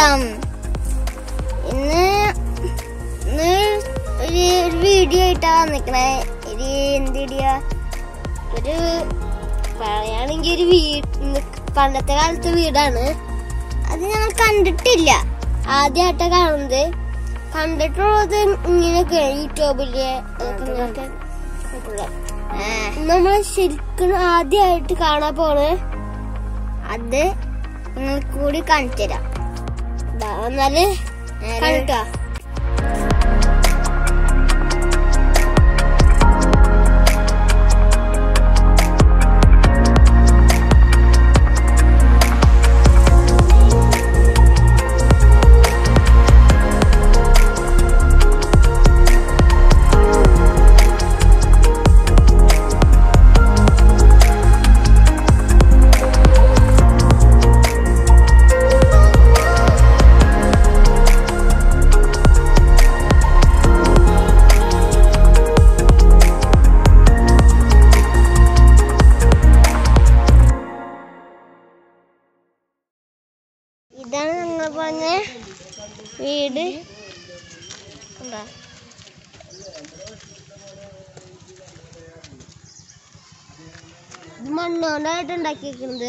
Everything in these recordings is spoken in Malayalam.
നമസ്കാരം ഇന്ന് ഇന്ന് ഒരു ഒരു വീഡിയോ ആയിട്ടാ വന്നിക്കണേ ഒരു എന്ത് വീഡിയോ ഒരു പറയുകയാണെങ്കിൽ ഒരു വീട് പണ്ടത്തെ കാലത്തെ വീടാണ് അത് ഞങ്ങൾ കണ്ടിട്ടില്ല ആദ്യമായിട്ടാ കാണുന്നത് കണ്ടിട്ടുള്ളത് ഇങ്ങനെയൊക്കെ യൂട്യൂബില് അതൊക്കെ ഇങ്ങനെയൊക്കെ നമ്മൾ ശരിക്കും ആദ്യമായിട്ട് കാണാൻ പോണ് അത് നിങ്ങൾക്ക് കൂടി കാണിച്ചു തരാം ദാ എന്നാല് കണ്ടിട്ടോ ഇതാണ് ഞങ്ങൾ പറഞ്ഞ വീട് കണ്ടോ? ഇത് മണ്ണോണ്ടായിട്ട് ഉണ്ടാക്കിയിരിക്കുന്നത്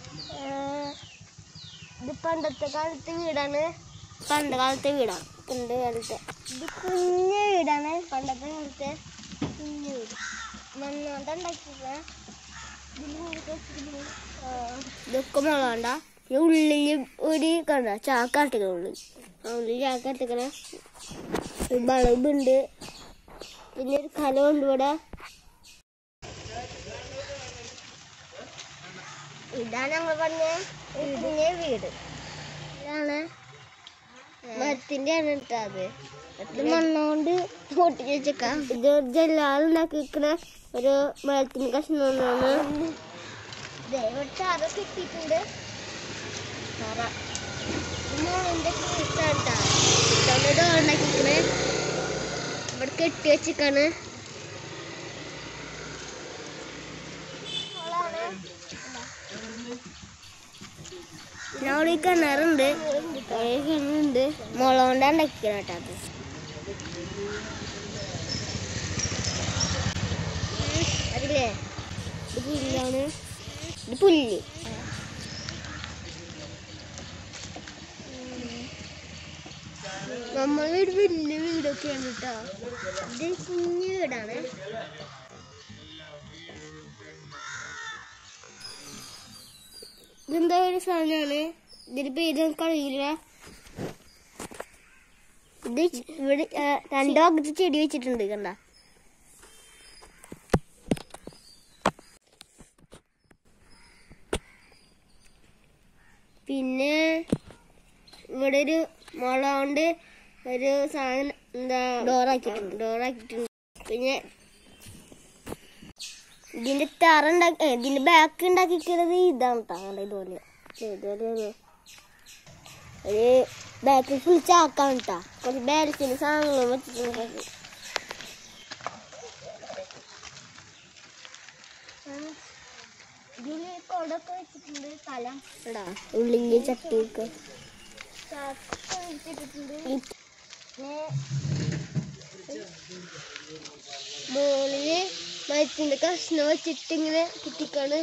ഇത് പണ്ടത്തെ കാലത്തെ വീടാണ് പണ്ട് കാലത്തെ വീടാണ് പണ്ട് കാലത്തെ ഇത് കുഞ്ഞ വീടാണ് പണ്ടത്തെ കാലത്തെ കുഞ്ഞ വീട് മണ്ണോണ്ട ഉണ്ടാക്കിയത് ഇതൊക്കെ മുളകണ്ട ഉള്ളിൽ ഒരു കണ്ട ചാക്കാട്ടിക്കണ ഉള്ളിൽ ആ ഉള്ളിൽ ചാക്കാട്ടിക്കണ ഒരു ബൾബുണ്ട് പിന്നെ ഒരു കലമുണ്ട് ഇവിടെ ഇതാണ് ഞങ്ങൾ പറഞ്ഞ കുഞ്ഞ വീട് ഇതാണ് മരത്തിന്റെ ആണ് കേട്ടോ അത് ഇത് മണ്ണോണ്ട് പൊട്ടിച്ച് വെച്ചേക്കാം ഇത് ജല്ലാലുണ്ടാക്കിയിരിക്കണ ഒരു മരത്തിന്റെ കഷ്ണമാണ് ഇവിടെ തറ കിട്ടിയിട്ടുണ്ട് തറ മോളിന്റെ ഉണ്ടാക്കിയിരിക്കണേ ഇവിടെ കെട്ടി വെച്ചിക്കാണ് അവിടെ കിണറുണ്ട് പഴയ കിണറുണ്ട് മുള കൊണ്ടാണ് ഉണ്ടാക്കിക്കണം കേട്ടോ അത് അതില്ലേ ഇത് പുല്ലാണ് ഇത് പുല്ല് നമ്മളെ വീട് വലിയ വീടൊക്കെയാണ് കേട്ടോ ഇത് കുഞ്ഞു വീടാണ് ഇതെന്താ ഒരു സാധനമാണ് ഇതിന്റെ പേര് നമുക്ക് അറിയില്ല ഇത് ഇവിടെ ആ, രണ്ടോ അകത്ത് ചെടി വെച്ചിട്ടുണ്ട് കണ്ട പിന്നെ ഇവിടെ ഒരു മുള കൊണ്ട് ഒരു സാധനം എന്താ ഡോറാക്കിയിട്ടുണ്ട് ഡോറാക്കിയിട്ടുണ്ട് പിന്നെ ഇതിന്റെ തറ ഉണ്ടാക്കി ഏ, ഇതിന്റെ ബാക്ക് ഉണ്ടാക്കിക്കുന്നത് ഇതാണ് കേട്ടോ അങ്ങനെ ഇതുപോലെ ഇതുപോലെ ഒരു ഒരു ബാക്കിൽ ഫുൾ ചാക്കാണ് കേട്ടോ കുറച്ച് ബാലൻസിന്റെ സാധനങ്ങളും വെച്ചിട്ടുണ്ട് ഇതില് കൊടൊക്കെ വെച്ചിട്ടുണ്ട് സ്ഥലം ഇടാ ഉള്ളില് ചട്ടിയൊക്കെ മോളില് മരത്തിന്റെ കഷ്ണം വെച്ചിട്ട് ഇങ്ങനെ കുട്ടിക്കാണ്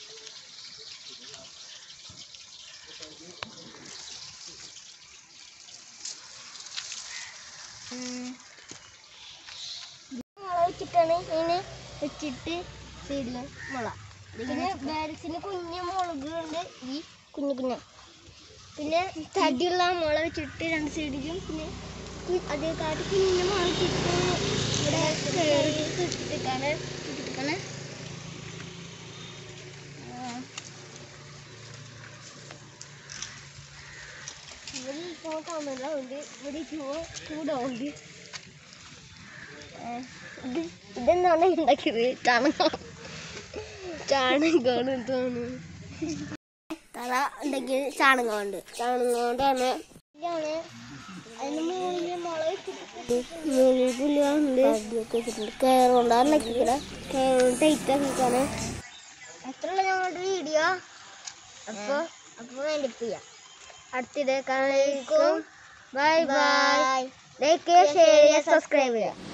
മുള വെച്ചിട്ടാണ് ഇങ്ങനെ വെച്ചിട്ട് സൈഡില് മുള പിന്നെ ബാരക്സിന് കുഞ്ഞു മുളകുണ്ട് ഈ കുഞ്ഞു കുഞ്ഞ പിന്നെ തടിയുള്ള മുള വെച്ചിട്ട് രണ്ട് സൈഡിലും പിന്നെ കു- അതേക്കാട്ട് കുഞ്ഞു മുള വെച്ചിട്ട് ഇവിടെ കയറി ഇട്ടിട്ടാണ് ഇട്ടിട്ടാണ് ഇവിടെ ഇപ്പോൾ തമിഴുണ്ട് ഇവിടെ ഇപ്പോൾ ചൂടുണ്ട് ഇത് ഇതെന്താണ് ഉണ്ടാക്കിയത് ചാണകം ചാണകമാണ് എന്താണ് തറ ഉണ്ടാക്കിയത് ചാണകം കൊണ്ട് ചാണകം കൊണ്ടാണ് ഇതാണ് അതിന് മുകളിൽ മുള വെച്ചിട്ട് മുകളിൽ പുല്ലുണ്ട് ഒക്കെ വെച്ചിട്ടുണ്ട് കയറുകൊണ്ടാണ് ഉണ്ടാക്കിയത് കയറുകൊണ്ട് ടൈറ്റ് ആക്കിക്കാണ് അത്രയുള്ള ഞങ്ങളുടെ വീഡിയോ അപ്പോൾ അപ്പോൾ വേണ്ടിപ്പ് ചെയ്യാം അടുത്തിടെ കാണും ബൈ ബൈ ലൈക്ക് ചെയ്യുക ഷെയർ ചെയ്യുക സബ്സ്ക്രൈബ് ചെയ്യുക